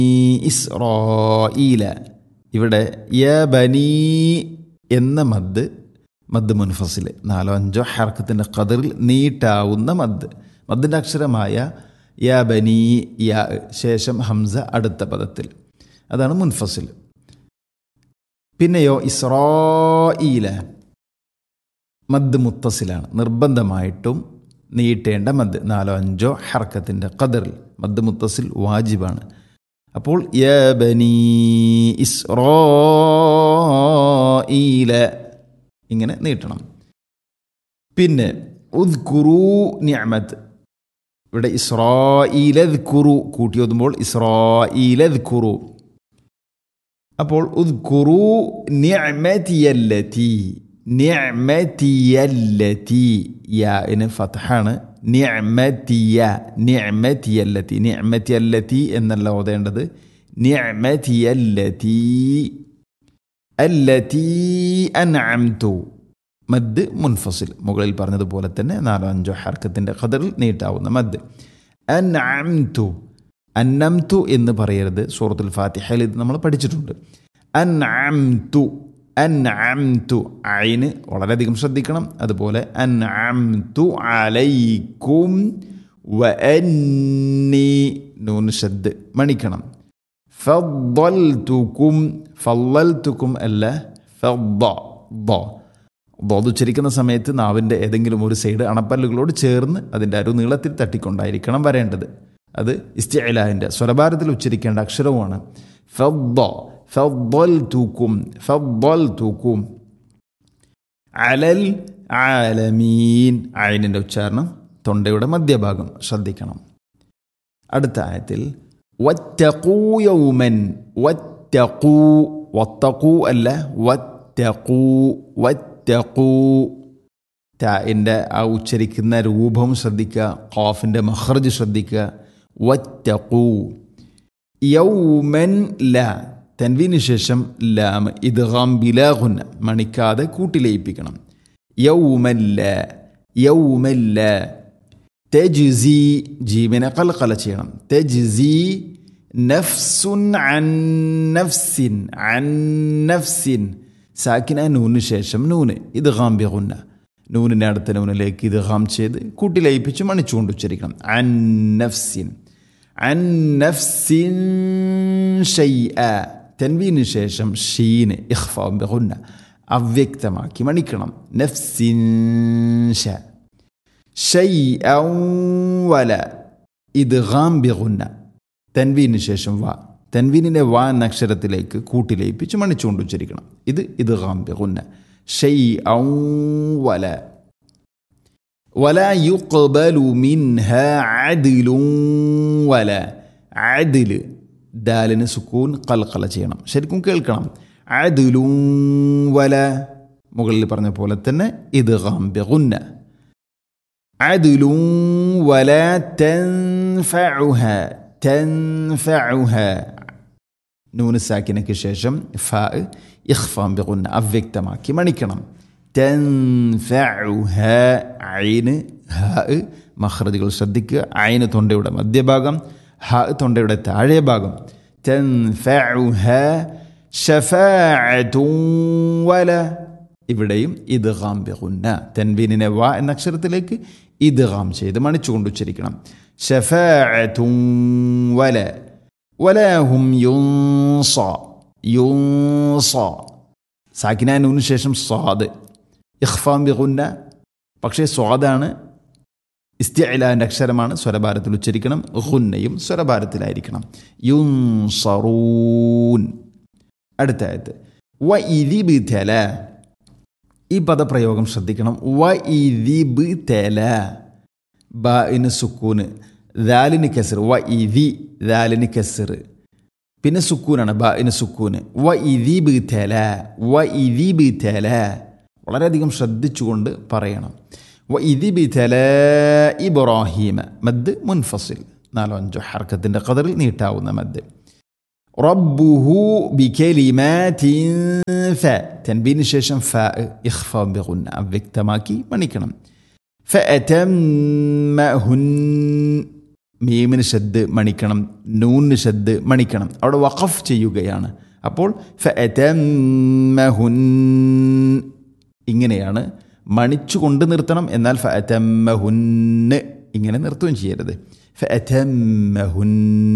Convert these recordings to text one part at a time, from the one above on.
ഇസ്രോയില ഇവിടെ യ ബനീ എന്ന മദ് മദ് മുൻഫസിൽ നാലോ അഞ്ചോ ഹർക്കത്തിൻ്റെ കതിറിൽ നീട്ടാവുന്ന മദ് മദ്ദിൻ്റെ അക്ഷരമായ യ ബനീ യ ശേഷം ഹംസ അടുത്ത പദത്തിൽ അതാണ് മുൻഫസിൽ പിന്നെയോ ഇസ്രോയില മദ് മുത്തസിലാണ് നിർബന്ധമായിട്ടും നീട്ടേണ്ട മദ് നാലോ അഞ്ചോ ഹർക്കത്തിൻ്റെ ഖദറിൽ മദ് മുത്തസിൽ വാജിബാണ് അപ്പോൾ യ ബനീ ഇസ്രോയില ഇങ്ങനെ നീട്ടണം പിന്നെ ഉദ്കുറു നിഅമത്ത് ഇവിടെ ഇസ്രോയിലത് കുറു കൂട്ടി ഓതുമ്പോൾ ഇസ്രോയിലത് കുറു അപ്പോൾ ഉദ്കുറു നിഅമതിയല്ലതി നിഅമതിയല്ലതി യാന് ഫത്ഹാണ് നിഅമതിയ നിഅമതിയല്ലതി നിഅമതിയല്ലതി എന്നല്ല ഓതേണ്ടത് നിഅമതിയല്ലതി അല്ലതി അൻഅംതു മദ് മുൻഫസിൽ മുകളിൽ പറഞ്ഞതുപോലെ തന്നെ നാലോ അഞ്ചോ ഹർക്കത്തിൻ്റെ ഖദറിൽ നീട്ടാവുന്ന മദ് അൻഅംതു അന്നംതു എന്ന് പറയരുത് സൂറത്തുൽ ഫാത്തിഹയിൽ ഇത് നമ്മൾ പഠിച്ചിട്ടുണ്ട് അൻഅംതു അൻഅംതു ഐന് വളരെയധികം ശ്രദ്ധിക്കണം അതുപോലെ അൻഅംതു അലൈക്കും വ അന്നി നൂൻ ഷദ് മണിക്കണം ഫദ്ദൽതുക്കും ഫല്ലൽതുക്കും അല്ല ഫദ്ദ ദ ദോത് ഉച്ചരിക്കുന്ന സമയത്ത് നാവിൻ്റെ ഏതെങ്കിലും ഒരു സൈഡ് അണപ്പല്ലുകളോട് ചേർന്ന് അതിൻ്റെ അരു നീളത്തിൽ തട്ടിക്കൊണ്ടായിരിക്കണം വരേണ്ടത് അത് ഇസ്തിഅലാഹിൻ്റെ സ്വരഭാരത്തിൽ ഉച്ചരിക്കേണ്ട അക്ഷരവുമാണ് ഫദ്ദ ഫദ്ദൽ തൂക്കും ഫദ്ദൽ തൂക്കും അലൽ ആലമീൻ അയിനിൻ്റെ ഉച്ചാരണം തൊണ്ടയുടെ മധ്യഭാഗം ശ്രദ്ധിക്കണം അടുത്ത ആയത്തിൽ വറ്റക്കൂ യൗമൻ വറ്റക്കൂ വത്തക്കൂ അല്ല വറ്റക്കൂ വറ്റക്കൂ ടാൻ്റെ ആ ഉച്ചരിക്കുന്ന രൂപം ശ്രദ്ധിക്കുക ഖാഫിൻ്റെ മഹർജ് ശ്രദ്ധിക്കുക വറ്റക്കൂ യൗമൻ ല തൻവീന് ശേഷം ലാം ഇദ്ഗാം ബിലാഹുന്ന മണിക്കാതെ കൂട്ടിലയിപ്പിക്കണം യൗമല്ല യൗമല്ല തെജ്സി ജീവനെ കൽക്കല ചെയ്യണം തെജ്സി നഫ്സുൻ അൻ നഫ്സിൻ അൻ നഫ്സിൻ സാക്കിന നൂന് ശേഷം നൂന് ഇത് ഗാംബിഗുന്ന നൂനിൻ്റെ അടുത്ത നൂനിലേക്ക് ഇത് ഗാം ചെയ്ത് കൂട്ടിലയിപ്പിച്ച് മണിച്ചുകൊണ്ട് ഉച്ചരിക്കണം അൻ നഫ്സിൻ അൻ നഫ്സിൻ ഷൈഅ തെൻവീന് ശേഷം ഷീന് ഇഖ്ഫാം ബിഗുന്ന അവ്യക്തമാക്കി മണിക്കണം നഫ്സിൻ ഷ ഷൈഅൻ വല ഇത് ഗാം ബിഗുന്ന തൻവീന് ശേഷം വ തൻവീനിനെ വ എന്ന അക്ഷരത്തിലേക്ക് കൂട്ടിലയിപ്പിച്ച് മണിച്ചുകൊണ്ട് ഉച്ചരിക്കണം ഇത് ഇത് ഗാം ബിഗുന്ന ഷൈഅൻ വല ولا يقبل منها عدل ولا عدل ദാലിന് സുക്കൂൻ കൽക്കല ചെയ്യണം ശരിക്കും കേൾക്കണം അദുലും വല മുകളിൽ പറഞ്ഞ പോലെ തന്നെ ഇത് ഗാംബിഗുന്ന അദുലും വല തൻഫഉഹ തൻഫഉഹ നൂന് സാക്കിനയ്ക്ക് ശേഷം ഫ ഇഖ്ഫാം ബിഗുന്ന അവ്യക്തമാക്കി മണിക്കണം തൻഫഉഹ ഐന് ഹ മഹ്റജുകൾ ശ്രദ്ധിക്കുക ഐന് തൊണ്ടയുടെ മധ്യഭാഗം ഹ തൊണ്ടയുടെ താഴെ ഭാഗം തൻഫഉഹ ഷഫാഅത്തുൻ വല ഇവിടെയും ഇദ്ഗാം ബിഗുന്ന തൻവീനിനെ വ എന്ന അക്ഷരത്തിലേക്ക് ഇദ്ഗാം ചെയ്ത് മണിച്ചുകൊണ്ട് ഉച്ചരിക്കണം ഷഫാഅത്തുൻ വല വലാഹും യുൻസ യുൻസ സാക്കിനാനൂന് ശേഷം സ്വാദ് ഇഖ്ഫാം ബിഗുന്ന പക്ഷേ സ്വാദാണ് ഇസ്തിഅലാൻ്റെ അക്ഷരമാണ് സ്വരഭാരത്തിൽ ഉച്ചരിക്കണം ഹുന്നയും സ്വരഭാരത്തിലായിരിക്കണം യുൻസറൂൻ അടുത്ത ആയത്ത് വ ഇരിബ് തെല ഈ പദപ്രയോഗം ശ്രദ്ധിക്കണം വ ഇരിബ് തെല ബ ഇന് സുക്കൂന് ദാലിന് കസർ വ ഇതി ദാലിന് കസർ പിന്നെ സുക്കൂനാണ് ബ ഇന് സുക്കൂന് വ ഇരിബ് തെല വ ഇരിബ് തെല വളരെയധികം ശ്രദ്ധിച്ചുകൊണ്ട് പറയണം വ ഇരിബ് തെല ഇബ്രാഹീമ മദ് മുൻഫസിൽ നാലോ അഞ്ചോ ഹർക്കത്തിൻ്റെ കതറിൽ നീട്ടാവുന്ന മദ് റബ്ബുഹു ബികലിമാതിൻ ഫ തൻബീന് ശേഷം ഫ ഇഖ്ഫ ബിഗുന്ന അവ്യക്തമാക്കി മണിക്കണം ഫഅതമ്മഹുൻ മീമിന് ഷദ് മണിക്കണം നൂനിന് ഷദ് മണിക്കണം അവിടെ വഖഫ് ചെയ്യുകയാണ് അപ്പോൾ ഫഅതമ്മഹുൻ ഇങ്ങനെയാണ് മണിച്ചു കൊണ്ട് നിർത്തണം എന്നാൽ ഫഅതമ്മഹുന്ന് ഇങ്ങനെ നിർത്തുകയും ചെയ്യരുത് ഫഅതമ്മഹുൻ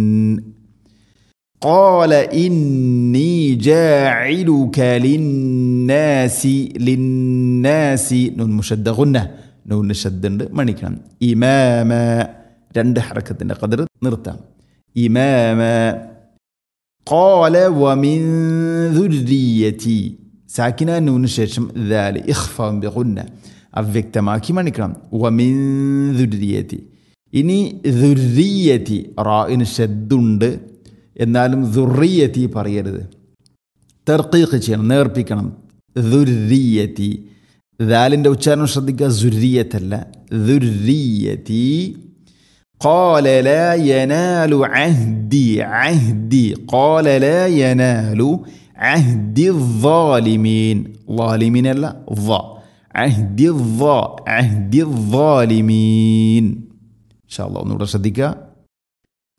قال إني جاعلك للناس للناس نون مشد غنة نون شد മണിക്കണം ഇമാമ രണ്ട് ഹറക്കത്തിൻ്റെ കതിർ നിർത്താം ഇമാമ قال ومن ذريتي സാക്കിന നൂന് ശേഷം ദാല് ഇഖ്ഫാം ബിഗുന്ന അവ്യക്തമാക്കി മണിക്കണം വമിൻ ദുര്യത്തി ഇനി ദുര്യത്തി റായിന് ഷദ്ദുണ്ട് എന്നാലും ദുറിയത്തി പറയരുത് തെർക്കീഖ് ചെയ്യണം നേർപ്പിക്കണം ദുര്യത്തി ദാലിൻ്റെ ഉച്ചാരണം ശ്രദ്ധിക്കുക സുര്യത്തല്ല ദുര്യത്തി قال لا ينال عهدي عهدي قال لا ينال عهد الظالمين ظالمين لا ظا عهد الظا عهد الظالمين إن شاء الله نور ശ്രദ്ധിക്കുക